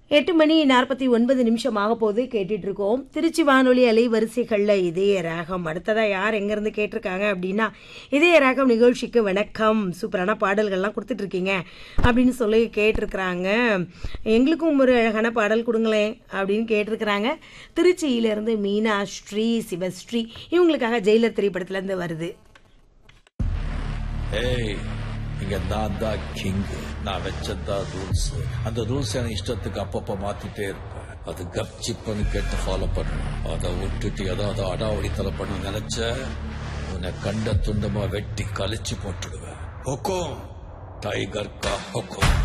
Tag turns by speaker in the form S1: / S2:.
S1: எட்டு மணி நாற்பத்தி ஒன்பது நிமிஷம் ஆக போது கேட்டுட்டு இருக்கோம் திருச்சி வானொலி அலைவரிசைகளில் இதய ராகம் அடுத்ததா யார் எங்கேருந்து கேட்டிருக்காங்க அப்படின்னா இதய ராகம் நிகழ்ச்சிக்கு வணக்கம் சூப்பரான பாடல்கள்லாம் கொடுத்துட்டு இருக்கீங்க அப்படின்னு சொல்லி கேட்டிருக்கிறாங்க எங்களுக்கும் ஒரு அழகான பாடல் கொடுங்களேன் அப்படின்னு கேட்டிருக்கிறாங்க திருச்சியிலேருந்து மீனா ஸ்ரீ சிவஸ்ரீ இவங்களுக்காக ஜெயிலர் திரைப்படத்துலேருந்து வருது
S2: ஏய் இங்க நான் தான் கிங் நான் வச்சதான் ரூல்ஸ் அந்த ரூல்ஸ் எனக்கு இஷ்டத்துக்கு அப்பப்ப மாத்திட்டே இருப்பேன் அது கப்சிப்புன்னு கேட்டு ஃபாலோ பண்ணணும் அதை விட்டுட்டு ஏதாவது அடாவடித்தலை பண்ண நினைச்ச உன்னை கண்ட துண்டமா வெட்டி கழிச்சு போட்டுடுவேன் ஹொக்கோம் டைகர் கா ஹொக்கோம்